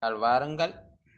தால் வாருங்கள்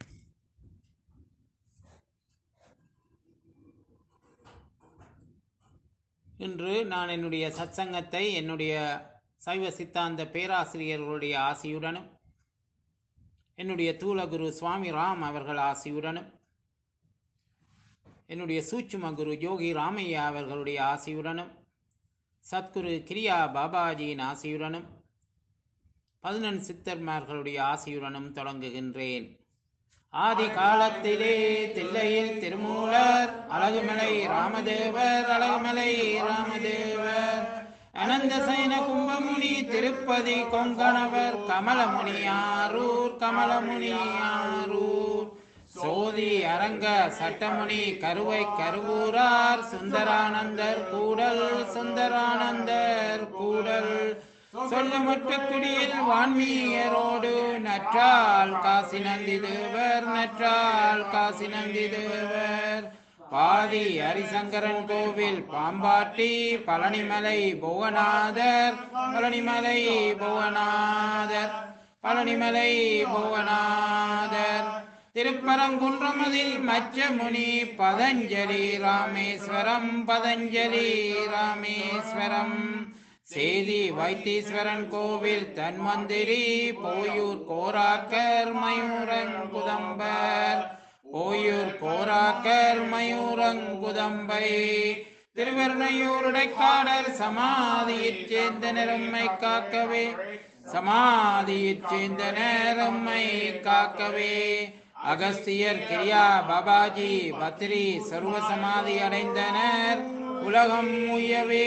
இன்று நான் என்னுடைய சத்சங்கத்தை என்னுடைய சைவ சித்தாந்த பேராசிரியர்களுடைய ஆசியுடனும் என்னுடைய தூலகுரு சுவாமி ராம் அவர்கள் ஆசியுடனும் என்னுடைய சூட்சும குரு யோகி ராமையா அவர்களுடைய ஆசியுடனும் சத்குரு கிரியா பாபாஜியின் ஆசியுடனும் பதினெண் சித்தர்மார்களுடைய ஆசியுடனும் தொடங்குகின்றேன் ஆதி காலத்திலே தில்லையில் திருமூலர் அழகுமலை ராமதேவர் அழகுமலை ராமதேவர் அனந்த சைன கும்பமுனி திருப்பதி கொங்கணவர் கமலமுனி ஆரூர் கமலமுனி ஆரூர் சோதி அரங்க சட்டமுனி கருவை கருவூரார் சுந்தரானந்தர் கூடல் சுந்தரானந்தர் கூடல் சொல்லமற்ற குடியில் வான்மீயரோடு நற்றால் காசி நந்தி தேவர் நற்றால் காசி நந்தி தேவர் பாதி ஹரிசங்கரன் கோவில் பாம்பாட்டி பழனிமலை புவனாதர் பழனிமலை புவனாதர் பழனிமலை புவனாதர் திருப்பரங்குன்றமதில் மச்சமுனி பதஞ்சலி ராமேஸ்வரம் பதஞ்சலி ராமேஸ்வரம் சேதி வைத்தீஸ்வரன் கோவில் தன்வந்திரி போயூர் கோராக்கர் மயூரங்குதம்பர் போயூர் கோராக்கர் மயூரங்குதம்பை திருவருணையூருடைக்காடர் சமாதியைச் சேர்ந்த நிறம்மை காக்கவே சமாதியைச் சேர்ந்த நேரம்மை காக்கவே அகஸ்தியர் கிரியா பாபாஜி பத்ரி சர்வ சமாதி அடைந்தனர் உலகம் உயவே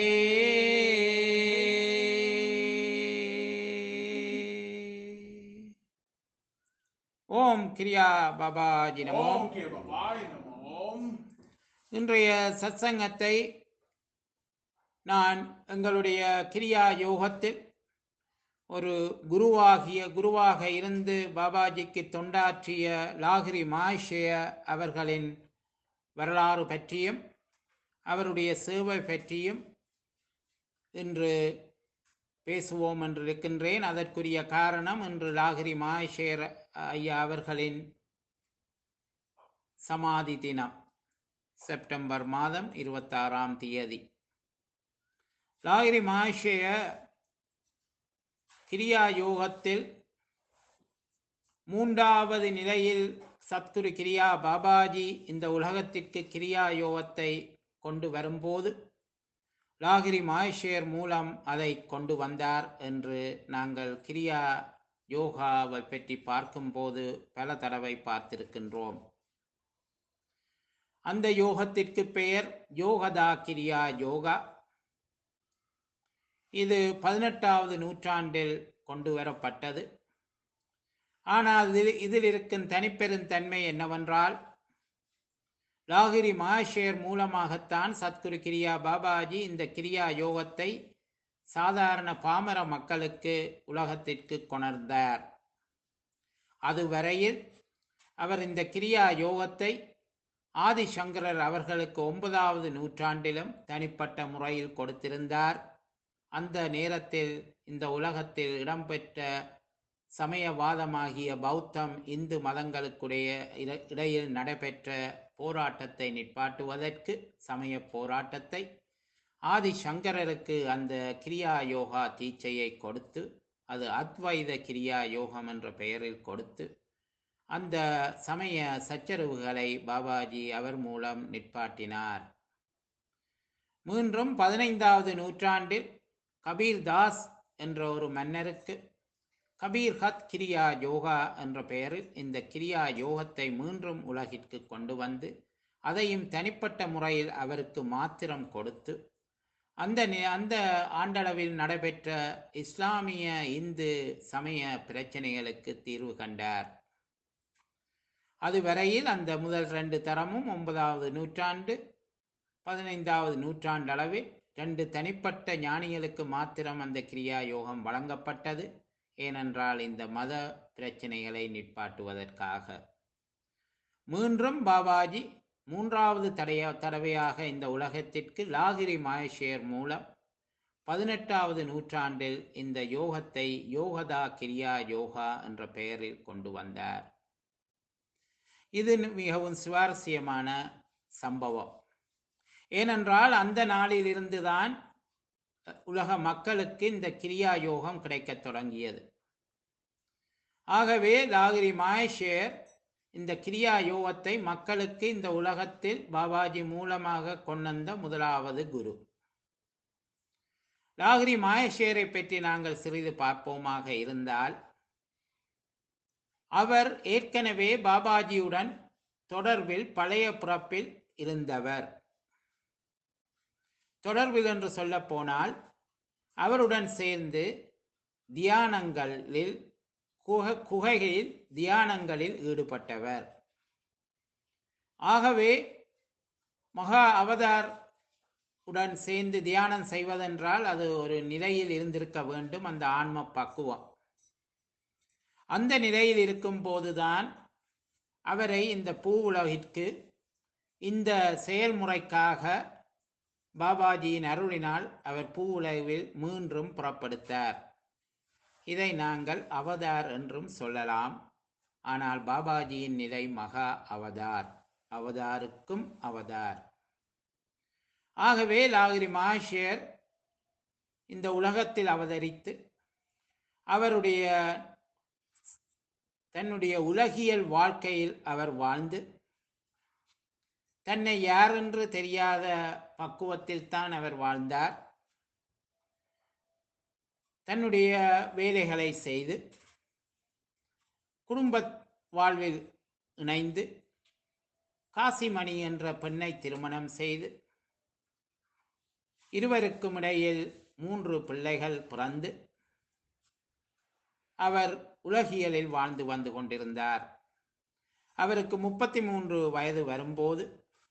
ஓம் கிரியா பாபாஜி நமோ ஓம் கே பவாய் நமோம் இன்றைய சத்சங்கத்தை நான் எங்களுடைய கிரியா யோகத்தில் ஒரு குருவாகிய குருவாக இருந்து பாபாஜிக்கு தொண்டாற்றிய லாகிரி மாஷய அவர்களின் வரலாறு பற்றியும் அவருடைய சேவை பற்றியும் இன்று பேசுவோம் என்று இருக்கின்றேன் அதற்குரிய காரணம் இன்று லாகிரி மாஷேர் ஐயா அவர்களின் சமாதி தினம் செப்டம்பர் மாதம் இருபத்தாறாம் தேதி லாகிரி மாஷய கிரியா யோகத்தில் மூன்றாவது நிலையில் சத்குரு கிரியா பாபாஜி இந்த உலகத்திற்கு கிரியா யோகத்தை கொண்டு வரும்போது லாகிரி மாயஷேர் மூலம் அதை கொண்டு வந்தார் என்று நாங்கள் கிரியா யோகாவை பற்றி பார்க்கும்போது பல தடவை பார்த்திருக்கின்றோம் அந்த யோகத்திற்கு பெயர் யோகதா கிரியா யோகா இது பதினெட்டாவது நூற்றாண்டில் கொண்டு வரப்பட்டது ஆனால் இதில் இதில் இருக்கும் தனிப்பெருந்தன்மை என்னவென்றால் லாகிரி மாஷேர் மூலமாகத்தான் சத்குரு கிரியா பாபாஜி இந்த கிரியா யோகத்தை சாதாரண பாமர மக்களுக்கு உலகத்திற்கு கொணர்ந்தார் அதுவரையில் அவர் இந்த கிரியா யோகத்தை ஆதிசங்கரர் அவர்களுக்கு ஒன்பதாவது நூற்றாண்டிலும் தனிப்பட்ட முறையில் கொடுத்திருந்தார் அந்த நேரத்தில் இந்த உலகத்தில் இடம்பெற்ற சமயவாதமாகிய பௌத்தம் இந்து மதங்களுக்குடைய இட- இடையில் நடைபெற்ற போராட்டத்தை நிப்பாட்டுவதற்கு சமய போராட்டத்தை ஆதிசங்கரருக்கு அந்த கிரியா யோகா தீட்சையை கொடுத்து அது அத்வைத கிரியா யோகம் என்ற பெயரில் கொடுத்து அந்த சமய சச்சரவுகளை பாபாஜி அவர் மூலம் நிற்பாட்டினார் மீண்டும் பதினைந்தாவது நூற்றாண்டில் கபீர் தாஸ் என்ற ஒரு மன்னருக்கு கபீர் ஹத் கிரியா யோகா என்ற பெயரில் இந்த கிரியா யோகத்தை மீண்டும் உலகிற்கு கொண்டு வந்து அதையும் தனிப்பட்ட முறையில் அவருக்கு மாத்திரம் கொடுத்து அந்த நே- அந்த ஆண்டளவில் நடைபெற்ற இஸ்லாமிய இந்து சமய பிரச்சனைகளுக்கு தீர்வு கண்டார் அதுவரையில் அந்த முதல் ரெண்டு தரமும் ஒன்பதாவது நூற்றாண்டு பதினைந்தாவது நூற்றாண்டு அளவில் ரெண்டு தனிப்பட்ட ஞானிகளுக்கு மாத்திரம் அந்த கிரியா யோகம் வழங்கப்பட்டது ஏனென்றால் இந்த மத பிரச்சனைகளை நிற்பாட்டுவதற்காக மீண்டும் பாபாஜி மூன்றாவது தடைய தடவையாக இந்த உலகத்திற்கு லாகிரி மாயஷேர் மூலம் பதினெட்டாவது நூற்றாண்டில் இந்த யோகத்தை யோகதா கிரியா யோகா என்ற பெயரில் கொண்டு வந்தார் இது மிகவும் சுவாரஸ்யமான சம்பவம் ஏனென்றால் அந்த நாளிலிருந்துதான் உலக மக்களுக்கு இந்த கிரியா யோகம் கிடைக்கத் தொடங்கியது ஆகவே லாகிரி மாயேஷர் இந்த கிரியா யோகத்தை மக்களுக்கு இந்த உலகத்தில் பாபாஜி மூலமாக கொண்டந்த முதலாவது குரு லாகிரி மாயேஷரை பற்றி நாங்கள் சிறிது பார்ப்போமாக இருந்தால் அவர் ஏற்கனவே பாபாஜியுடன் தொடர்பில் பழைய பிறப்பில் இருந்தவர் தொடர்பில் என்று சொல்ல போனால் அவருடன் சேர்ந்து தியானங்களில் குக குகைகளில் தியானங்களில் ஈடுபட்டவர் ஆகவே மகா அவதார் உடன் சேர்ந்து தியானம் செய்வதென்றால் அது ஒரு நிலையில் இருந்திருக்க வேண்டும் அந்த ஆன்ம பக்குவம் அந்த நிலையில் இருக்கும் போதுதான் அவரை இந்த பூ உலகிற்கு இந்த செயல்முறைக்காக பாபாஜியின் அருளினால் அவர் பூ உலகில் மீண்டும் புறப்படுத்தார் இதை நாங்கள் அவதார் என்றும் சொல்லலாம் ஆனால் பாபாஜியின் நிலை மகா அவதார் அவதாருக்கும் அவதார் ஆகவே லாகிரி மாஷியர் இந்த உலகத்தில் அவதரித்து அவருடைய தன்னுடைய உலகியல் வாழ்க்கையில் அவர் வாழ்ந்து தன்னை யாரென்று தெரியாத பக்குவத்தில் தான் அவர் வாழ்ந்தார் தன்னுடைய வேலைகளை செய்து குடும்ப வாழ்வில் இணைந்து காசிமணி என்ற பெண்ணை திருமணம் செய்து இருவருக்கும் இடையில் மூன்று பிள்ளைகள் பிறந்து அவர் உலகியலில் வாழ்ந்து வந்து கொண்டிருந்தார் அவருக்கு முப்பத்தி மூன்று வயது வரும்போது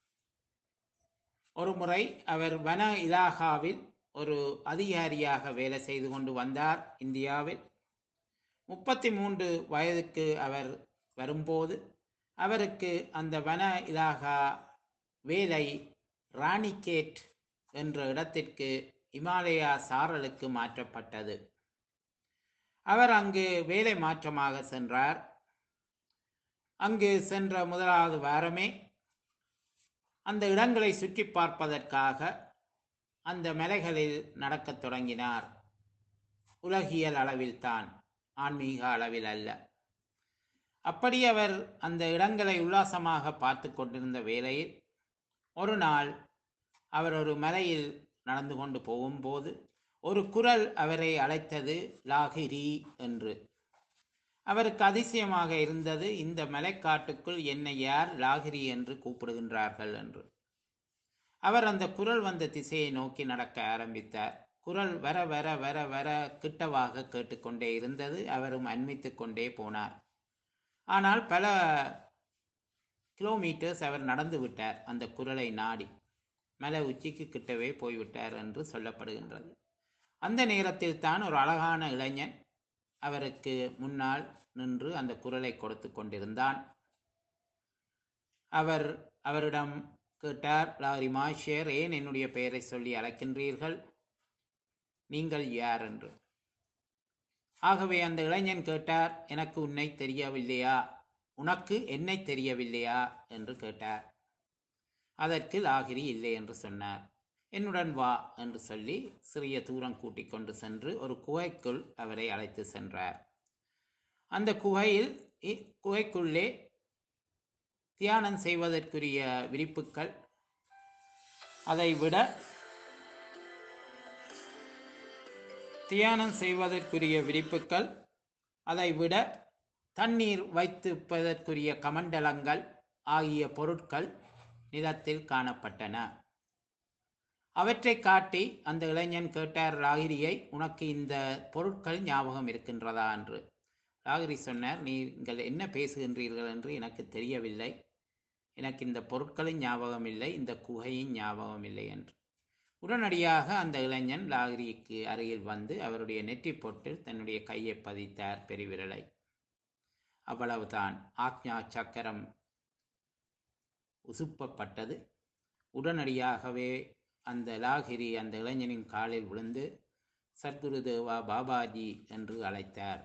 ஒரு முறை அவர் வன இலாகாவில் ஒரு அதிகாரியாக வேலை செய்து கொண்டு வந்தார் இந்தியாவில் முப்பத்தி மூன்று வயதுக்கு அவர் வரும்போது அவருக்கு அந்த வன இலாகா வேலை ராணிகேட் என்ற இடத்திற்கு இமாலயா சாரலுக்கு மாற்றப்பட்டது அவர் அங்கு வேலை மாற்றமாக சென்றார் அங்கு சென்ற முதலாவது வாரமே அந்த இடங்களை சுற்றி பார்ப்பதற்காக அந்த மலைகளில் நடக்கத் தொடங்கினார் உலகியல் அளவில்தான் ஆன்மீக அளவில் அல்ல அப்படி அவர் அந்த இடங்களை உல்லாசமாக பார்த்து கொண்டிருந்த வேளையில் ஒரு நாள் அவர் ஒரு மலையில் நடந்து கொண்டு போகும்போது ஒரு குரல் அவரை அழைத்தது லாகிரி என்று அவருக்கு அதிசயமாக இருந்தது இந்த மலைக்காட்டுக்குள் என்னை யார் லாகிரி என்று கூப்பிடுகின்றார்கள் என்று அவர் அந்த குரல் வந்த திசையை நோக்கி நடக்க ஆரம்பித்தார் குரல் வர வர வர வர கிட்டவாக கேட்டுக்கொண்டே இருந்தது அவரும் அண்மித்து கொண்டே போனார் ஆனால் பல கிலோமீட்டர்ஸ் அவர் நடந்து விட்டார் அந்த குரலை நாடி மலை உச்சிக்கு கிட்டவே போய்விட்டார் என்று சொல்லப்படுகின்றது அந்த நேரத்தில் தான் ஒரு அழகான இளைஞன் அவருக்கு முன்னால் நின்று அந்த குரலை கொடுத்து கொண்டிருந்தான் அவர் அவரிடம் கேட்டார் லாரி மாஷேர் ஏன் என்னுடைய பெயரை சொல்லி அழைக்கின்றீர்கள் நீங்கள் யார் என்று ஆகவே அந்த இளைஞன் கேட்டார் எனக்கு உன்னை தெரியவில்லையா உனக்கு என்னை தெரியவில்லையா என்று கேட்டார் அதற்கு லாகிரி இல்லை என்று சொன்னார் என்னுடன் வா என்று சொல்லி சிறிய தூரம் கூட்டிக் கொண்டு சென்று ஒரு குகைக்குள் அவரை அழைத்து சென்றார் அந்த குகையில் இ- குகைக்குள்ளே தியானம் செய்வதற்குரிய விரிப்புகள் அதை விட தியானம் செய்வதற்குரிய விரிப்புகள் அதை விட தண்ணீர் வைத்திருப்பதற்குரிய கமண்டலங்கள் ஆகிய பொருட்கள் நிலத்தில் காணப்பட்டன அவற்றை காட்டி அந்த இளைஞன் கேட்டார் ராகிரியை உனக்கு இந்த பொருட்கள் ஞாபகம் இருக்கின்றதா என்று ராகிரி சொன்னார் நீங்கள் என்ன பேசுகின்றீர்கள் என்று எனக்கு தெரியவில்லை எனக்கு இந்த பொருட்களின் ஞாபகம் இல்லை இந்த குகையின் ஞாபகம் இல்லை என்று உடனடியாக அந்த இளைஞன் லாகிரிக்கு அருகில் வந்து அவருடைய நெற்றி பொட்டில் தன்னுடைய கையை பதித்தார் பெருவிரலை அவ்வளவுதான் ஆக்ஞா சக்கரம் உசுப்பப்பட்டது உடனடியாகவே அந்த லாகிரி அந்த இளைஞனின் காலில் விழுந்து சத்குரு தேவா பாபாஜி என்று அழைத்தார்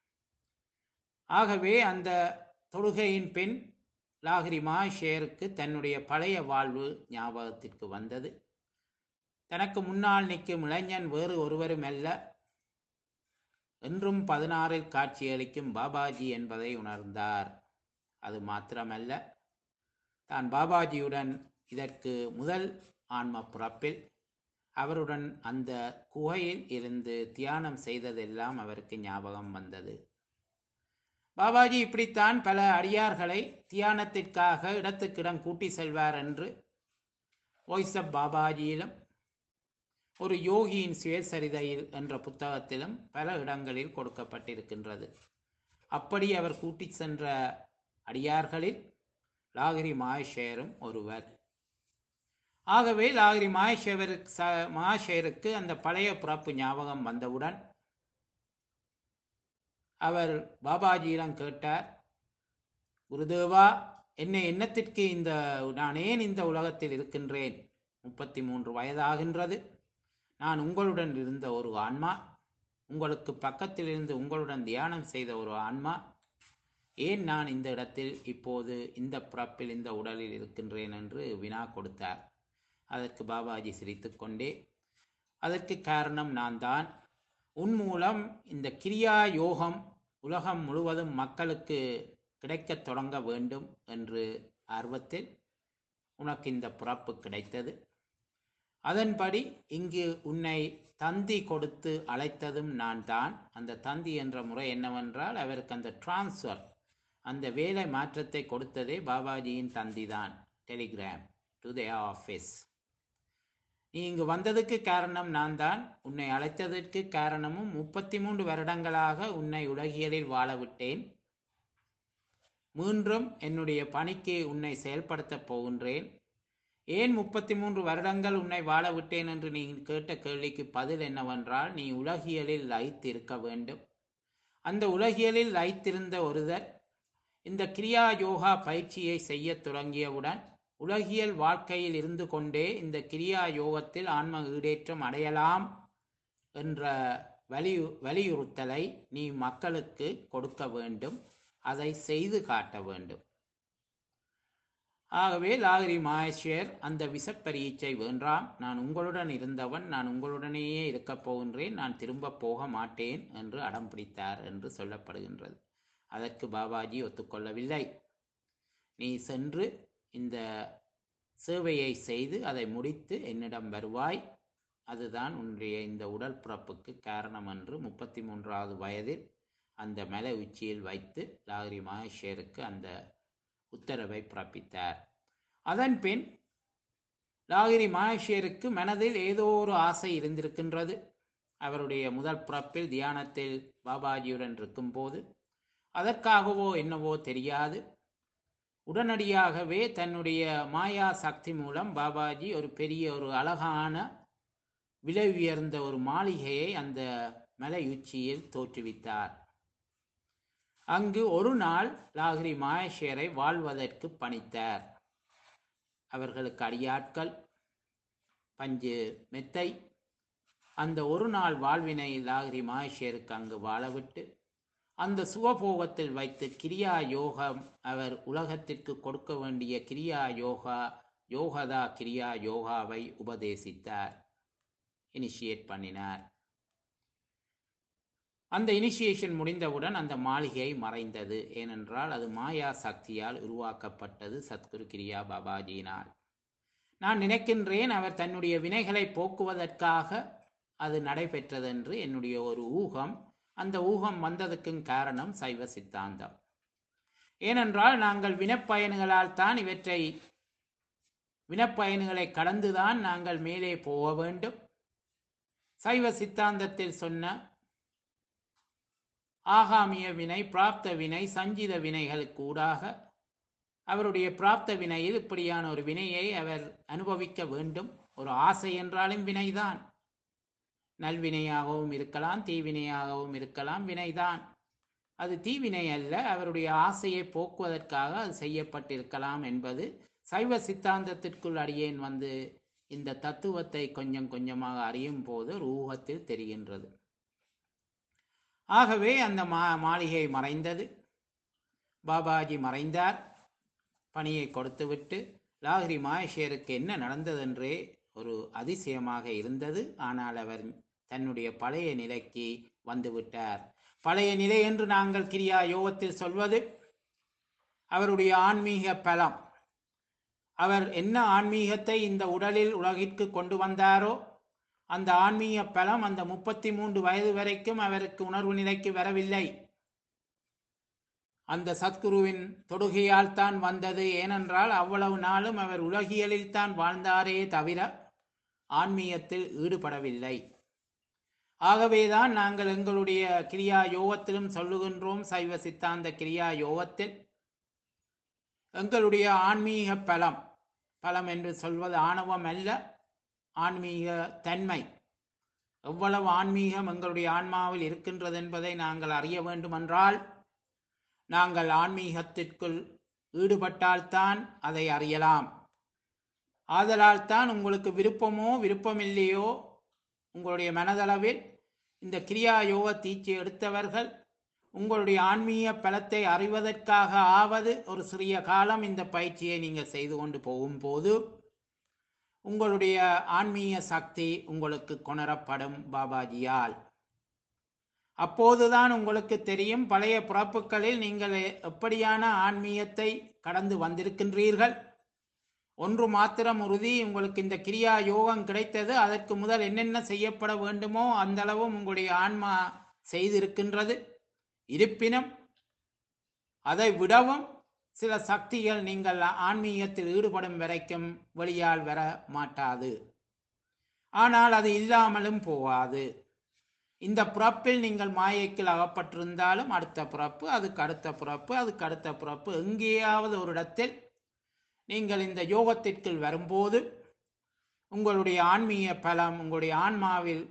ஆகவே அந்த தொழுகையின் பின் லாகிரி மாஷேருக்கு தன்னுடைய பழைய வாழ்வு ஞாபகத்திற்கு வந்தது தனக்கு முன்னால் நிற்கும் இளைஞன் வேறு ஒருவரும் அல்ல என்றும் பதினாறில் காட்சியளிக்கும் பாபாஜி என்பதை உணர்ந்தார் அது மாத்திரமல்ல தான் பாபாஜியுடன் இதற்கு முதல் ஆன்ம பிறப்பில் அவருடன் அந்த குகையில் இருந்து தியானம் செய்ததெல்லாம் அவருக்கு ஞாபகம் வந்தது பாபாஜி இப்படித்தான் பல அடியார்களை தியானத்திற்காக இடத்துக்கிடம் கூட்டி செல்வார் என்று வாய்ஸ் ஆஃப் பாபாஜியிலும் ஒரு யோகியின் சுயசரிதையில் என்ற புத்தகத்திலும் பல இடங்களில் கொடுக்கப்பட்டிருக்கின்றது அப்படி அவர் கூட்டி சென்ற அடியார்களில் லாகிரி மாயஷேரும் ஒருவர் ஆகவே லாகிரி மாயஷேவருக்கு ச மாயஷேருக்கு அந்த பழைய பிறப்பு ஞாபகம் வந்தவுடன் அவர் பாபாஜியிடம் கேட்டார் குருதேவா என்னை என்னத்திற்கு இந்த நான் ஏன் இந்த உலகத்தில் இருக்கின்றேன் முப்பத்தி மூன்று வயதாகின்றது நான் உங்களுடன் இருந்த ஒரு ஆன்மா உங்களுக்கு பக்கத்தில் இருந்து உங்களுடன் தியானம் செய்த ஒரு ஆன்மா ஏன் நான் இந்த இடத்தில் இப்போது இந்த பிறப்பில் இந்த உடலில் இருக்கின்றேன் என்று வினா கொடுத்தார் அதற்கு பாபாஜி சிரித்துக்கொண்டே அதற்கு காரணம் நான் தான் உன் மூலம் இந்த கிரியா யோகம் உலகம் முழுவதும் மக்களுக்கு கிடைக்கத் தொடங்க வேண்டும் என்று ஆர்வத்தில் உனக்கு இந்த பிறப்பு கிடைத்தது அதன்படி இங்கு உன்னை தந்தி கொடுத்து அழைத்ததும் நான் தான் அந்த தந்தி என்ற முறை என்னவென்றால் அவருக்கு அந்த டிரான்ஸ்ஃபர் அந்த வேலை மாற்றத்தை கொடுத்ததே பாபாஜியின் தந்தி தான் டெலிகிராம் டு த ஆஃபீஸ் நீ இங்கு வந்ததுக்கு காரணம் நான் தான் உன்னை அழைத்ததற்கு காரணமும் முப்பத்தி மூன்று வருடங்களாக உன்னை உலகியலில் வாழ விட்டேன் மீண்டும் என்னுடைய பணிக்கு உன்னை செயல்படுத்தப் போகின்றேன் ஏன் முப்பத்தி மூன்று வருடங்கள் உன்னை வாழ விட்டேன் என்று நீ கேட்ட கேள்விக்கு பதில் என்னவென்றால் நீ உலகியலில் லயித்து இருக்க வேண்டும் அந்த உலகியலில் லயித்திருந்த ஒருவர் இந்த கிரியா யோகா பயிற்சியை செய்யத் தொடங்கியவுடன் உலகியல் வாழ்க்கையில் இருந்து கொண்டே இந்த கிரியா யோகத்தில் ஆன்ம ஈடேற்றம் அடையலாம் என்ற வலியு வலியுறுத்தலை நீ மக்களுக்கு கொடுக்க வேண்டும் அதை செய்து காட்ட வேண்டும் ஆகவே லாகிரி மாயேஸ்வர் அந்த விசப்பரீட்சை வேண்டாம் நான் உங்களுடன் இருந்தவன் நான் உங்களுடனேயே இருக்கப் போகின்றேன் நான் திரும்ப போக மாட்டேன் என்று அடம் பிடித்தார் என்று சொல்லப்படுகின்றது அதற்கு பாபாஜி ஒத்துக்கொள்ளவில்லை நீ சென்று இந்த சேவையை செய்து அதை முடித்து என்னிடம் வருவாய் அதுதான் உன்னுடைய இந்த உடல் பிறப்புக்கு காரணம் என்று முப்பத்தி மூன்றாவது வயதில் அந்த மலை உச்சியில் வைத்து லாகிரி மகேஷருக்கு அந்த உத்தரவை பிறப்பித்தார் அதன் பின் லாகிரி மகேஷருக்கு மனதில் ஏதோ ஒரு ஆசை இருந்திருக்கின்றது அவருடைய முதல் பிறப்பில் தியானத்தில் பாபாஜியுடன் இருக்கும்போது அதற்காகவோ என்னவோ தெரியாது உடனடியாகவே தன்னுடைய மாயா சக்தி மூலம் பாபாஜி ஒரு பெரிய ஒரு அழகான விலை உயர்ந்த ஒரு மாளிகையை அந்த மலை உச்சியில் தோற்றுவித்தார் அங்கு ஒரு நாள் லாகிரி மாயேஷரை வாழ்வதற்கு பணித்தார் அவர்களுக்கு அடியாட்கள் பஞ்சு மெத்தை அந்த ஒரு நாள் வாழ்வினை லாகிரி மாயேஷருக்கு அங்கு வாழவிட்டு அந்த சுவபோகத்தில் வைத்து கிரியா யோகம் அவர் உலகத்திற்கு கொடுக்க வேண்டிய கிரியா யோகா யோகதா கிரியா யோகாவை உபதேசித்தார் இனிஷியேட் பண்ணினார் அந்த இனிஷியேஷன் முடிந்தவுடன் அந்த மாளிகை மறைந்தது ஏனென்றால் அது மாயா சக்தியால் உருவாக்கப்பட்டது சத்குரு கிரியா பாபாஜியினால் நான் நினைக்கின்றேன் அவர் தன்னுடைய வினைகளை போக்குவதற்காக அது நடைபெற்றதென்று என்னுடைய ஒரு ஊகம் அந்த ஊகம் வந்ததுக்கும் காரணம் சைவ சித்தாந்தம் ஏனென்றால் நாங்கள் வினப்பயன்களால் தான் இவற்றை வினப்பயன்களை கடந்துதான் நாங்கள் மேலே போக வேண்டும் சைவ சித்தாந்தத்தில் சொன்ன ஆகாமிய வினை பிராப்த வினை சஞ்சித வினைகளுக்கு ஊடாக அவருடைய பிராப்த வினையில் இப்படியான ஒரு வினையை அவர் அனுபவிக்க வேண்டும் ஒரு ஆசை என்றாலும் வினைதான் நல்வினையாகவும் இருக்கலாம் தீவினையாகவும் இருக்கலாம் வினைதான் அது தீவினை அல்ல அவருடைய ஆசையை போக்குவதற்காக அது செய்யப்பட்டிருக்கலாம் என்பது சைவ சித்தாந்தத்திற்குள் அடியேன் வந்து இந்த தத்துவத்தை கொஞ்சம் கொஞ்சமாக அறியும் போது ஒரு ஊகத்தில் தெரிகின்றது ஆகவே அந்த மா மாளிகை மறைந்தது பாபாஜி மறைந்தார் பணியை கொடுத்துவிட்டு லாகிரி மாயேஷருக்கு என்ன நடந்ததென்றே ஒரு அதிசயமாக இருந்தது ஆனால் அவர் தன்னுடைய பழைய நிலைக்கு வந்துவிட்டார் பழைய நிலை என்று நாங்கள் கிரியா யோகத்தில் சொல்வது அவருடைய ஆன்மீக பலம் அவர் என்ன ஆன்மீகத்தை இந்த உடலில் உலகிற்கு கொண்டு வந்தாரோ அந்த ஆன்மீக பலம் அந்த முப்பத்தி மூன்று வயது வரைக்கும் அவருக்கு உணர்வு நிலைக்கு வரவில்லை அந்த சத்குருவின் தொடுகையால் தான் வந்தது ஏனென்றால் அவ்வளவு நாளும் அவர் உலகியலில் தான் வாழ்ந்தாரே தவிர ஆன்மீகத்தில் ஈடுபடவில்லை ஆகவேதான் நாங்கள் எங்களுடைய கிரியா யோகத்திலும் சொல்லுகின்றோம் சைவ சித்தாந்த கிரியா யோகத்தில் எங்களுடைய ஆன்மீக பலம் பலம் என்று சொல்வது ஆணவம் அல்ல ஆன்மீக தன்மை எவ்வளவு ஆன்மீகம் எங்களுடைய ஆன்மாவில் இருக்கின்றது என்பதை நாங்கள் அறிய வேண்டுமென்றால் நாங்கள் ஆன்மீகத்திற்குள் ஈடுபட்டால்தான் அதை அறியலாம் ஆதலால் தான் உங்களுக்கு விருப்பமோ விருப்பமில்லையோ உங்களுடைய மனதளவில் இந்த கிரியா யோக தீட்சை எடுத்தவர்கள் உங்களுடைய ஆன்மீக பலத்தை அறிவதற்காக ஆவது ஒரு சிறிய காலம் இந்த பயிற்சியை நீங்கள் செய்து கொண்டு போகும்போது உங்களுடைய ஆன்மீக சக்தி உங்களுக்கு கொணரப்படும் பாபாஜியால் அப்போதுதான் உங்களுக்கு தெரியும் பழைய பிறப்புகளில் நீங்கள் எப்படியான ஆன்மீகத்தை கடந்து வந்திருக்கின்றீர்கள் ஒன்று மாத்திரம் உறுதி உங்களுக்கு இந்த கிரியா யோகம் கிடைத்தது அதற்கு முதல் என்னென்ன செய்யப்பட வேண்டுமோ அந்த அளவும் உங்களுடைய ஆன்மா செய்திருக்கின்றது இருப்பினும் அதை விடவும் சில சக்திகள் நீங்கள் ஆன்மீகத்தில் ஈடுபடும் வரைக்கும் வெளியால் வர மாட்டாது ஆனால் அது இல்லாமலும் போகாது இந்த பிறப்பில் நீங்கள் மாயைக்கில் அகப்பட்டிருந்தாலும் அடுத்த பிறப்பு அதுக்கு அடுத்த பிறப்பு அதுக்கு அடுத்த பிறப்பு எங்கேயாவது ஒரு இடத்தில் நீங்கள் இந்த யோகத்திற்குள் வரும்போது உங்களுடைய ஆன்மீக பலம் உங்களுடைய ஆன்மாவில்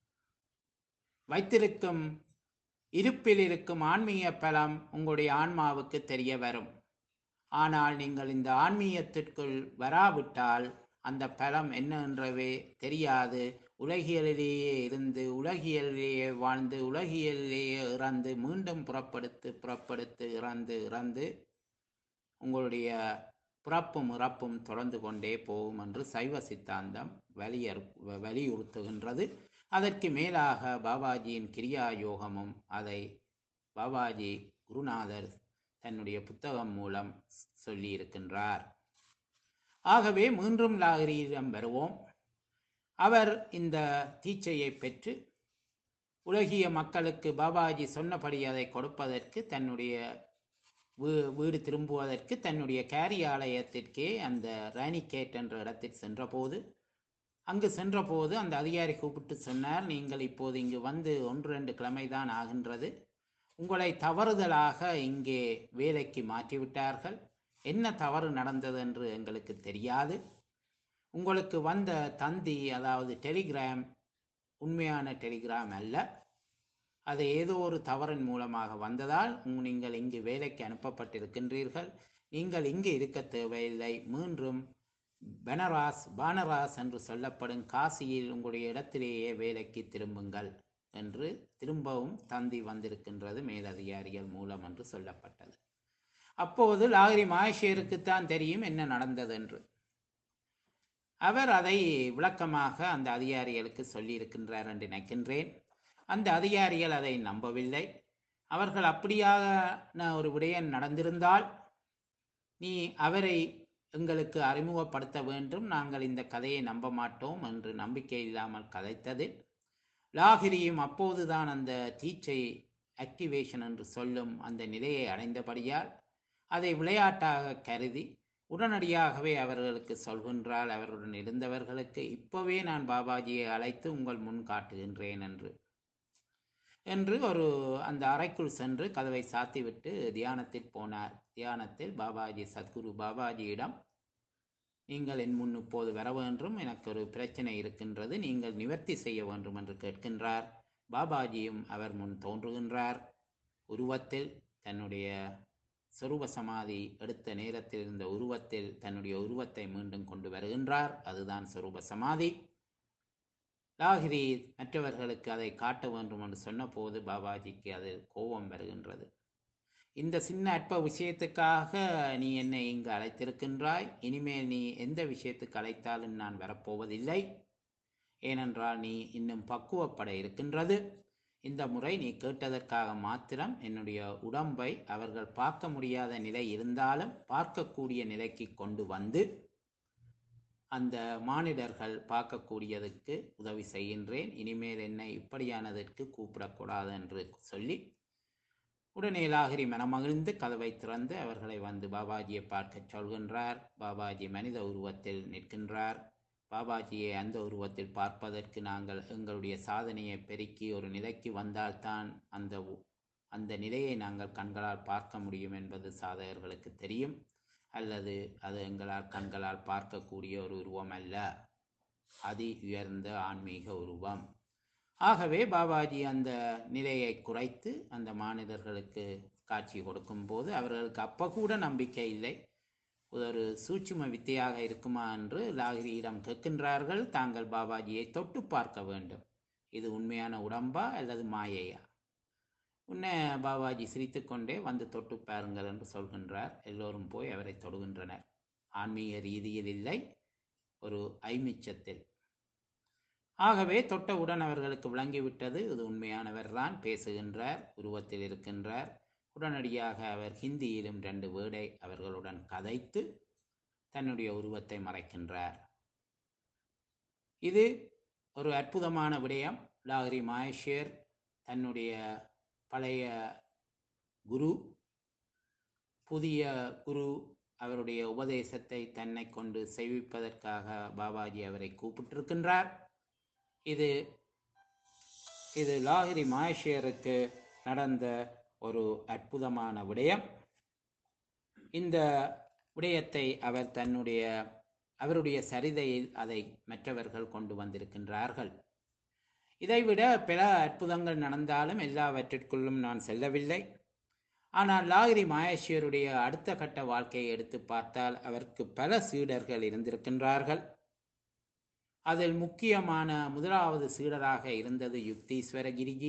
வைத்திருக்கும் இருப்பில் இருக்கும் ஆன்மீக பலம் உங்களுடைய ஆன்மாவுக்கு தெரிய வரும் ஆனால் நீங்கள் இந்த ஆன்மீகத்திற்குள் வராவிட்டால் அந்த பலம் என்னன்றவே தெரியாது உலகியலிலேயே இருந்து உலகியலிலேயே வாழ்ந்து உலகியலிலேயே இறந்து மீண்டும் புறப்படுத்து புறப்படுத்து இறந்து இறந்து உங்களுடைய பிறப்பும் இறப்பும் தொடர்ந்து கொண்டே போகும் என்று சைவ சித்தாந்தம் வலியறு வலியுறுத்துகின்றது அதற்கு மேலாக பாபாஜியின் கிரியா யோகமும் அதை பாபாஜி குருநாதர் தன்னுடைய புத்தகம் மூலம் சொல்லியிருக்கின்றார் ஆகவே மீண்டும் லாகிரியிடம் வருவோம் அவர் இந்த தீட்சையை பெற்று உலகிய மக்களுக்கு பாபாஜி சொன்னபடி அதை கொடுப்பதற்கு தன்னுடைய வீ வீடு திரும்புவதற்கு தன்னுடைய காரியாலயத்திற்கே அந்த ராணிகேட் என்ற இடத்தில் சென்றபோது அங்கு சென்றபோது அந்த அதிகாரி கூப்பிட்டு சொன்னார் நீங்கள் இப்போது இங்கு வந்து ஒன்று ரெண்டு கிழமை தான் ஆகின்றது உங்களை தவறுதலாக இங்கே வேலைக்கு மாற்றிவிட்டார்கள் என்ன தவறு நடந்தது என்று எங்களுக்கு தெரியாது உங்களுக்கு வந்த தந்தி அதாவது டெலிகிராம் உண்மையான டெலிகிராம் அல்ல அது ஏதோ ஒரு தவறின் மூலமாக வந்ததால் உங்- நீங்கள் இங்கு வேலைக்கு அனுப்பப்பட்டிருக்கின்றீர்கள் நீங்கள் இங்கு இருக்க தேவையில்லை மீண்டும் பனராஸ் பானராஸ் என்று சொல்லப்படும் காசியில் உங்களுடைய இடத்திலேயே வேலைக்கு திரும்புங்கள் என்று திரும்பவும் தந்தி வந்திருக்கின்றது மேலதிகாரிகள் மூலம் என்று சொல்லப்பட்டது அப்போது லாகிரி மாயேஷருக்குத்தான் தெரியும் என்ன நடந்தது என்று அவர் அதை விளக்கமாக அந்த அதிகாரிகளுக்கு சொல்லியிருக்கின்றார் என்று நினைக்கின்றேன் அந்த அதிகாரிகள் அதை நம்பவில்லை அவர்கள் அப்படியான ஒரு விடயம் நடந்திருந்தால் நீ அவரை எங்களுக்கு அறிமுகப்படுத்த வேண்டும் நாங்கள் இந்த கதையை நம்ப மாட்டோம் என்று நம்பிக்கை இல்லாமல் கதைத்தது லாகிரியும் அப்போதுதான் அந்த டீச்சை ஆக்டிவேஷன் என்று சொல்லும் அந்த நிலையை அடைந்தபடியால் அதை விளையாட்டாக கருதி உடனடியாகவே அவர்களுக்கு சொல்கின்றால் அவருடன் இருந்தவர்களுக்கு இப்பவே நான் பாபாஜியை அழைத்து உங்கள் முன் காட்டுகின்றேன் என்று என்று ஒரு அந்த அறைக்குள் சென்று கதவை சாத்திவிட்டு தியானத்தில் போனார் தியானத்தில் பாபாஜி சத்குரு பாபாஜியிடம் நீங்கள் என் முன் இப்போது வர வேண்டும் எனக்கு ஒரு பிரச்சனை இருக்கின்றது நீங்கள் நிவர்த்தி செய்ய வேண்டும் என்று கேட்கின்றார் பாபாஜியும் அவர் முன் தோன்றுகின்றார் உருவத்தில் தன்னுடைய சொரூப சமாதி எடுத்த நேரத்தில் இருந்த உருவத்தில் தன்னுடைய உருவத்தை மீண்டும் கொண்டு வருகின்றார் அதுதான் சொரூப சமாதி லாகிரி மற்றவர்களுக்கு அதை காட்ட வேண்டும் என்று சொன்னபோது பாபாஜிக்கு அது கோபம் வருகின்றது இந்த சின்ன அற்ப விஷயத்துக்காக நீ என்னை இங்கு அழைத்திருக்கின்றாய் இனிமேல் நீ எந்த விஷயத்துக்கு அழைத்தாலும் நான் வரப்போவதில்லை ஏனென்றால் நீ இன்னும் பக்குவப்பட இருக்கின்றது இந்த முறை நீ கேட்டதற்காக மாத்திரம் என்னுடைய உடம்பை அவர்கள் பார்க்க முடியாத நிலை இருந்தாலும் பார்க்கக்கூடிய நிலைக்கு கொண்டு வந்து அந்த மானிடர்கள் பார்க்கக்கூடியதுக்கு உதவி செய்கின்றேன் இனிமேல் என்னை இப்படியானதற்கு கூப்பிடக்கூடாது என்று சொல்லி உடனே லாகிரி மனமகிழ்ந்து கதவை திறந்து அவர்களை வந்து பாபாஜியை பார்க்க சொல்கின்றார் பாபாஜி மனித உருவத்தில் நிற்கின்றார் பாபாஜியை அந்த உருவத்தில் பார்ப்பதற்கு நாங்கள் எங்களுடைய சாதனையை பெருக்கி ஒரு நிலைக்கு வந்தால்தான் அந்த உ- அந்த நிலையை நாங்கள் கண்களால் பார்க்க முடியும் என்பது சாதகர்களுக்கு தெரியும் அல்லது அது எங்களால் கண்களால் பார்க்கக்கூடிய ஒரு உருவம் அல்ல அதி உயர்ந்த ஆன்மீக உருவம் ஆகவே பாபாஜி அந்த நிலையை குறைத்து அந்த மானிடர்களுக்கு காட்சி கொடுக்கும்போது அவர்களுக்கு அப்ப கூட நம்பிக்கை இல்லை ஒரு சூட்சும வித்தையாக இருக்குமா என்று லாகிரியிடம் கேட்கின்றார்கள் தாங்கள் பாபாஜியை தொட்டு பார்க்க வேண்டும் இது உண்மையான உடம்பா அல்லது மாயையா உன்னை பாபாஜி சிரித்துக்கொண்டே வந்து தொட்டு பாருங்கள் என்று சொல்கின்றார் எல்லோரும் போய் அவரை தொடுகின்றனர் ஆன்மீக ரீதியில் இல்லை ஒரு ஐமிச்சத்தில் ஆகவே தொட்டவுடன் அவர்களுக்கு விளங்கிவிட்டது இது உண்மையானவர்தான் பேசுகின்றார் உருவத்தில் இருக்கின்றார் உடனடியாக அவர் ஹிந்தியிலும் ரெண்டு வேர்டை அவர்களுடன் கதைத்து தன்னுடைய உருவத்தை மறைக்கின்றார் இது ஒரு அற்புதமான விடயம் லாகிரி மாயேஷர் தன்னுடைய பழைய குரு புதிய குரு அவருடைய உபதேசத்தை தன்னை கொண்டு செய்விப்பதற்காக பாபாஜி அவரை கூப்பிட்டிருக்கின்றார் இது இது லாகிரி மாயேஷருக்கு நடந்த ஒரு அற்புதமான விடயம் இந்த விடயத்தை அவர் தன்னுடைய அவருடைய சரிதையில் அதை மற்றவர்கள் கொண்டு வந்திருக்கின்றார்கள் இதைவிட பல அற்புதங்கள் நடந்தாலும் எல்லாவற்றிற்குள்ளும் நான் செல்லவில்லை ஆனால் லாகிரி மாயேஸ்வருடைய அடுத்த கட்ட வாழ்க்கையை எடுத்து பார்த்தால் அவருக்கு பல சீடர்கள் இருந்திருக்கின்றார்கள் அதில் முக்கியமான முதலாவது சீடராக இருந்தது யுக்தீஸ்வர கிரிஜி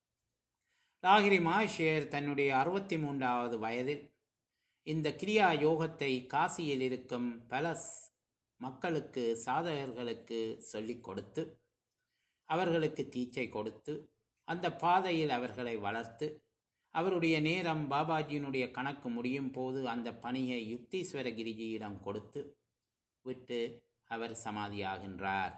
லாகிரி மாஷேர் தன்னுடைய அறுபத்தி மூன்றாவது வயதில் இந்த கிரியா யோகத்தை காசியில் இருக்கும் பல ஸ்- மக்களுக்கு சாதகர்களுக்கு சொல்லிக் கொடுத்து அவர்களுக்கு தீச்சை கொடுத்து அந்த பாதையில் அவர்களை வளர்த்து அவருடைய நேரம் பாபாஜியினுடைய கணக்கு முடியும் போது அந்த பணியை யுக்தீஸ்வர கிரிஜியிடம் கொடுத்து விட்டு அவர் சமாதியாகின்றார்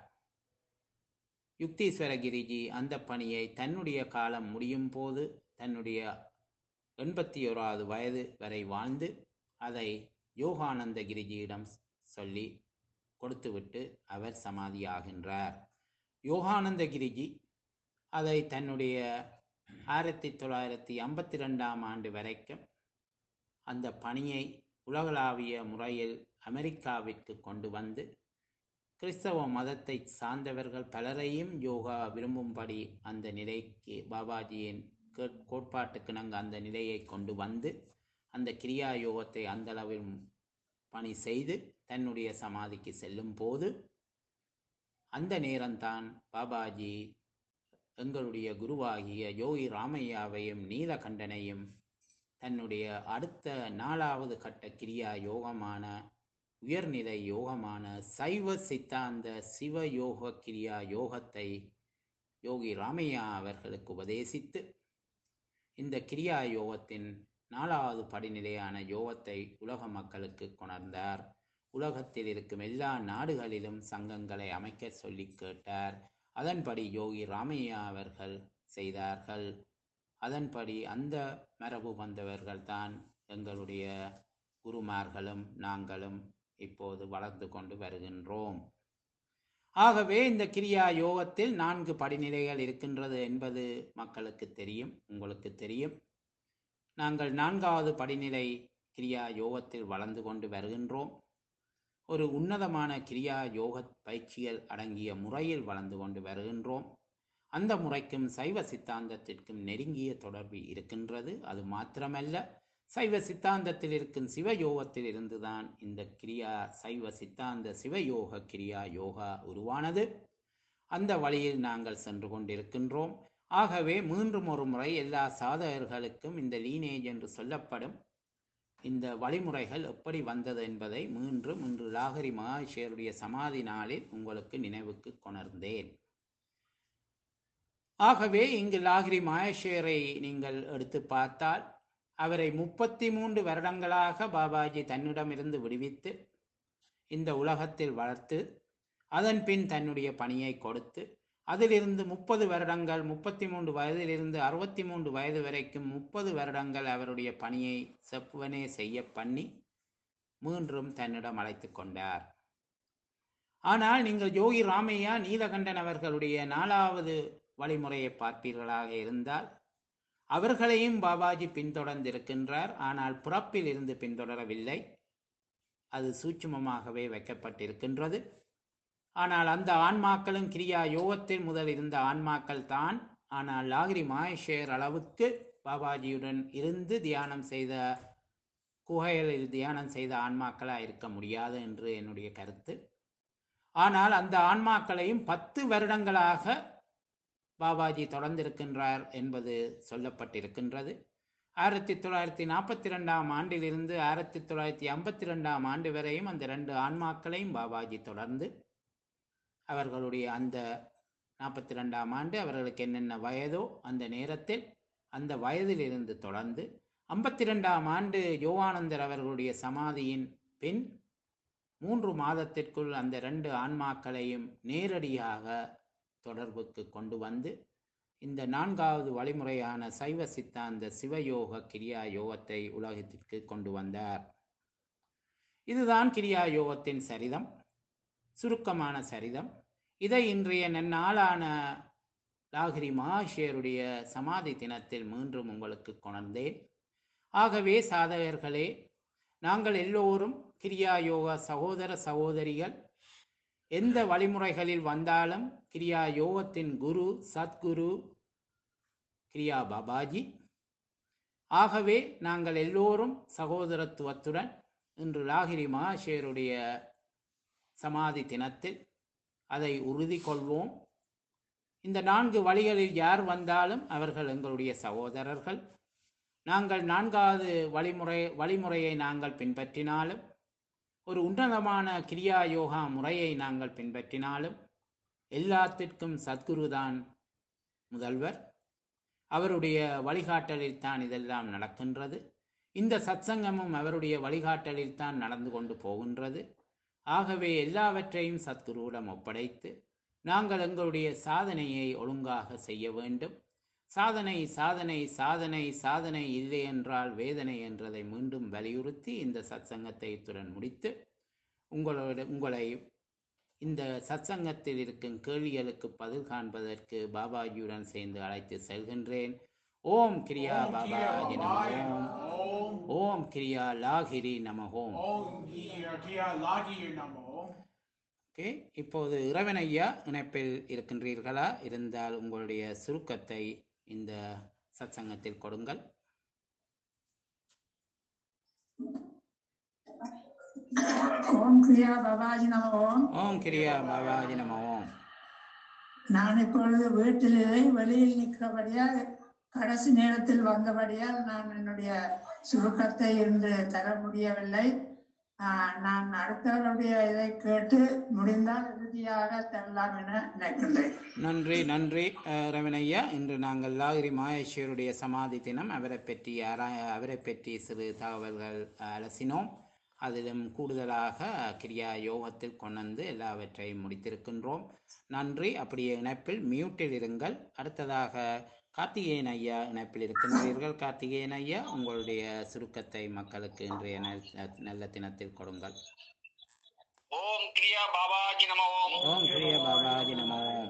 யுக்தீஸ்வர கிரிஜி அந்த பணியை தன்னுடைய காலம் முடியும் போது தன்னுடைய எண்பத்தி ஓராவது வயது வரை வாழ்ந்து அதை யோகானந்த கிரிஜியிடம் சொல்லி கொடுத்துவிட்டு அவர் சமாதியாகின்றார் யோகானந்த கிரிஜி அதை தன்னுடைய ஆயிரத்தி தொள்ளாயிரத்தி ஐம்பத்தி ரெண்டாம் ஆண்டு வரைக்கும் அந்த பணியை உலகளாவிய முறையில் அமெரிக்காவிற்கு கொண்டு வந்து கிறிஸ்தவ மதத்தை சார்ந்தவர்கள் பலரையும் யோகா விரும்பும்படி அந்த நிலைக்கு பாபாஜியின் கே- கோட்பாட்டுக்கு நாங்கள் அந்த நிலையை கொண்டு வந்து அந்த கிரியா யோகத்தை அந்த அளவில் பணி செய்து தன்னுடைய சமாதிக்கு செல்லும் போது அந்த நேரம்தான் பாபாஜி எங்களுடைய குருவாகிய யோகி ராமையாவையும் நீலகண்டனையும் தன்னுடைய அடுத்த நாலாவது கட்ட கிரியா யோகமான உயர்நிலை யோகமான சைவ சித்தாந்த சிவ யோக கிரியா யோகத்தை யோகி ராமையா அவர்களுக்கு உபதேசித்து இந்த கிரியா யோகத்தின் நாலாவது படிநிலையான யோகத்தை உலக மக்களுக்கு கொணர்ந்தார் உலகத்தில் இருக்கும் எல்லா நாடுகளிலும் சங்கங்களை அமைக்க சொல்லி கேட்டார் அதன்படி யோகி ராமையா அவர்கள் செய்தார்கள் அதன்படி அந்த மரபு வந்தவர்கள்தான் எங்களுடைய குருமார்களும் நாங்களும் இப்போது வளர்ந்து கொண்டு வருகின்றோம் ஆகவே இந்த கிரியா யோகத்தில் நான்கு படிநிலைகள் இருக்கின்றது என்பது மக்களுக்கு தெரியும் உங்களுக்கு தெரியும் நாங்கள் நான்காவது படிநிலை கிரியா யோகத்தில் வளர்ந்து கொண்டு வருகின்றோம் ஒரு உன்னதமான கிரியா யோக பயிற்சிகள் அடங்கிய முறையில் வளர்ந்து கொண்டு வருகின்றோம் அந்த முறைக்கும் சைவ சித்தாந்தத்திற்கும் நெருங்கிய தொடர்பு இருக்கின்றது அது மாத்திரமல்ல சைவ சித்தாந்தத்தில் இருக்கும் சிவயோகத்தில் இருந்துதான் இந்த கிரியா சைவ சித்தாந்த சிவயோக கிரியா யோகா உருவானது அந்த வழியில் நாங்கள் சென்று கொண்டிருக்கின்றோம் ஆகவே மீண்டும் ஒரு முறை எல்லா சாதகர்களுக்கும் இந்த லீனேஜ் என்று சொல்லப்படும் இந்த வழிமுறைகள் எப்படி வந்தது என்பதை மீண்டும் இன்று லாகரி மகாஷேருடைய சமாதி நாளில் உங்களுக்கு நினைவுக்கு கொணர்ந்தேன் ஆகவே இங்கு லாகிரி மகேஷேரை நீங்கள் எடுத்து பார்த்தால் அவரை முப்பத்தி மூன்று வருடங்களாக பாபாஜி தன்னிடமிருந்து விடுவித்து இந்த உலகத்தில் வளர்த்து அதன் பின் தன்னுடைய பணியை கொடுத்து அதிலிருந்து முப்பது வருடங்கள் முப்பத்தி மூன்று வயதிலிருந்து அறுபத்தி மூன்று வயது வரைக்கும் முப்பது வருடங்கள் அவருடைய பணியை செப்புவனே செய்ய பண்ணி மீண்டும் தன்னிடம் அழைத்து கொண்டார் ஆனால் நீங்கள் யோகி ராமையா நீலகண்டன் அவர்களுடைய நாலாவது வழிமுறையை பார்ப்பீர்களாக இருந்தால் அவர்களையும் பாபாஜி பின்தொடர்ந்திருக்கின்றார் ஆனால் பிறப்பில் இருந்து பின்தொடரவில்லை அது சூட்சுமமாகவே வைக்கப்பட்டிருக்கின்றது ஆனால் அந்த ஆன்மாக்களும் கிரியா யோகத்தில் முதல் இருந்த ஆன்மாக்கள் தான் ஆனால் லாகிரி மாயேஷர் அளவுக்கு பாபாஜியுடன் இருந்து தியானம் செய்த குகைகளில் தியானம் செய்த ஆன்மாக்களாக இருக்க முடியாது என்று என்னுடைய கருத்து ஆனால் அந்த ஆன்மாக்களையும் பத்து வருடங்களாக பாபாஜி தொடர்ந்திருக்கின்றார் என்பது சொல்லப்பட்டிருக்கின்றது ஆயிரத்தி தொள்ளாயிரத்தி நாற்பத்தி ரெண்டாம் ஆண்டிலிருந்து ஆயிரத்தி தொள்ளாயிரத்தி ஐம்பத்தி ரெண்டாம் ஆண்டு வரையும் அந்த ரெண்டு ஆன்மாக்களையும் பாபாஜி தொடர்ந்து அவர்களுடைய அந்த நாற்பத்தி ரெண்டாம் ஆண்டு அவர்களுக்கு என்னென்ன வயதோ அந்த நேரத்தில் அந்த வயதிலிருந்து தொடர்ந்து ஐம்பத்தி ரெண்டாம் ஆண்டு யோகானந்தர் அவர்களுடைய சமாதியின் பின் மூன்று மாதத்திற்குள் அந்த ரெண்டு ஆன்மாக்களையும் நேரடியாக தொடர்புக்கு கொண்டு வந்து இந்த நான்காவது வழிமுறையான சைவ சித்தாந்த சிவயோக கிரியா யோகத்தை உலகத்திற்கு கொண்டு வந்தார் இதுதான் கிரியா யோகத்தின் சரிதம் சுருக்கமான சரிதம் இதை இன்றைய நன்னாளான லாகிரி மகாஷேருடைய சமாதி தினத்தில் மீண்டும் உங்களுக்கு கொணர்ந்தேன் ஆகவே சாதகர்களே நாங்கள் எல்லோரும் கிரியா யோகா சகோதர சகோதரிகள் எந்த வழிமுறைகளில் வந்தாலும் கிரியா யோகத்தின் குரு சத்குரு கிரியா பாபாஜி ஆகவே நாங்கள் எல்லோரும் சகோதரத்துவத்துடன் இன்று லாகிரி மகாஷேருடைய சமாதி தினத்தில் அதை உறுதி கொள்வோம் இந்த நான்கு வழிகளில் யார் வந்தாலும் அவர்கள் எங்களுடைய சகோதரர்கள் நாங்கள் நான்காவது வழிமுறை வழிமுறையை நாங்கள் பின்பற்றினாலும் ஒரு உன்னதமான கிரியா யோகா முறையை நாங்கள் பின்பற்றினாலும் எல்லாத்திற்கும் சத்குருதான் முதல்வர் அவருடைய வழிகாட்டலில் தான் இதெல்லாம் நடக்கின்றது இந்த சத்சங்கமும் அவருடைய வழிகாட்டலில் தான் நடந்து கொண்டு போகின்றது ஆகவே எல்லாவற்றையும் சத்குருவிடம் ஒப்படைத்து நாங்கள் எங்களுடைய சாதனையை ஒழுங்காக செய்ய வேண்டும் சாதனை சாதனை சாதனை சாதனை இல்லை என்றால் வேதனை என்றதை மீண்டும் வலியுறுத்தி இந்த சத்சங்கத்தை இத்துடன் முடித்து உங்களோட உங்களை இந்த சத்சங்கத்தில் இருக்கும் கேள்விகளுக்கு பதில் காண்பதற்கு பாபாஜியுடன் சேர்ந்து அழைத்து செல்கின்றேன் ஓம் கிரியா Om Kiya பாபாஜி Babaya நம Namo. ஓம் கிரியா லாகிரி நம ஓம் Om Kiya Kiya Lagi Namo. Okay இப்போது இறைவன் ஐயா இணைப்பில் இருக்கின்றீர்களா இருந்தால் உங்களுடைய சுருக்கத்தை இந்த சத்சங்கத்தில் கொடுங்கள் ஓம் கிரியா பாபாஜி நம ஓம் ஓம் கிரியா பாபாஜி நம ஓம் நான் இப்பொழுது வீட்டிலே வெளியில் நிற்கிறபடியால் கடைசி நேரத்தில் வந்தபடியால் நான் என்னுடைய சுருக்கத்தை இன்று தர முடியவில்லை ஆஹ் நான் அடுத்தவருடைய இதை கேட்டு முடிந்தால் இறுதியாக தரலாம் என நினைக்கின்றேன் நன்றி நன்றி அஹ், இறைவன் ஐயா இன்று நாங்கள் லாகிரி மாயேஸ்வருடைய சமாதி தினம் அவரை பற்றி ஆரா அவரை பற்றி சிறு தகவல்கள் அஹ், அலசினோம் அதிலும் கூடுதலாக கிரியா யோகத்தில் கொண்டு வந்து எல்லாவற்றையும் முடித்திருக்கின்றோம் நன்றி அப்படியே இணைப்பில் மியூட்டில் இருங்கள் அடுத்ததாக கார்த்திகேயன் ஐயா இணைப்பில் இருக்கின்றீர்கள் கார்த்திகேயன் ஐயா உங்களுடைய சுருக்கத்தை மக்களுக்கு இன்றைய நல்- நல்ல தினத்தில் கொடுங்கள் ஓம் கிரியா பாபாஜி நம ஓம் ஓம் கிரியா பாபாஜி நம ஓம்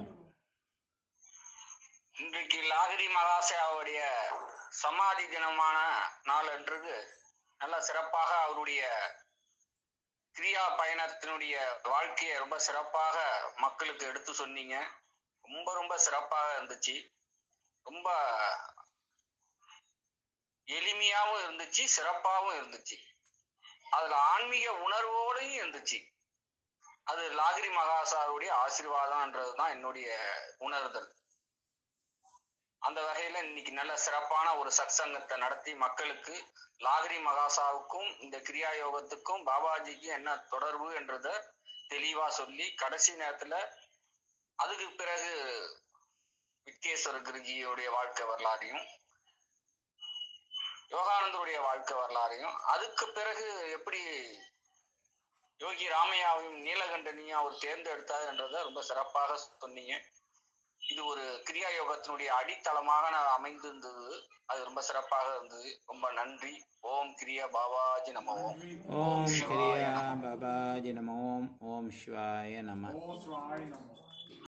இன்றைக்கு லாகிரி மகாசயாவுடைய சமாதி தினமான நாள் அன்றுக்கு நல்ல சிறப்பாக அவருடைய கிரியா பயணத்தினுடைய வாழ்க்கையை ரொம்ப சிறப்பாக மக்களுக்கு எடுத்து சொன்னீங்க ரொம்ப ரொம்ப சிறப்பாக இருந்துச்சு ரொம்ப எளிமையாவும் இருந்துச்சு சிறப்பாவும் இருந்துச்சு அதுல ஆன்மீக உணர்வோடையும் இருந்துச்சு அது லாகிரி மகாசாருடைய ஆசீர்வாதம்ன்றதுதான் என்னுடைய உணர்தல் அந்த வகையில இன்னைக்கு நல்ல சிறப்பான ஒரு சத்சங்கத்தை நடத்தி மக்களுக்கு லாகிரி மகாசாவுக்கும் இந்த கிரியா யோகத்துக்கும் பாபாஜிக்கும் என்ன தொடர்பு என்றத தெளிவா சொல்லி கடைசி நேரத்துல அதுக்கு பிறகு விக்னேஸ்வர குருஜியுடைய வாழ்க்கை வரலாறையும் யோகானந்தருடைய வாழ்க்கை வரலாறையும் அதுக்கு பிறகு எப்படி யோகி ராமையாவையும் நீலகண்டனையும் அவர் தேர்ந்தெடுத்தார் என்றதை ரொம்ப சிறப்பாக சொன்னீங்க இது ஒரு கிரியா யோகத்தினுடைய அடித்தளமாக நான் அமைந்திருந்தது அது ரொம்ப சிறப்பாக இருந்தது ரொம்ப நன்றி ஓம் கிரியா பாபாஜி நம ஓம் ஓம் கிரியா பாபாஜி நம ஓம் ஓம் சிவாய நம ஓம் சிவாய நமோ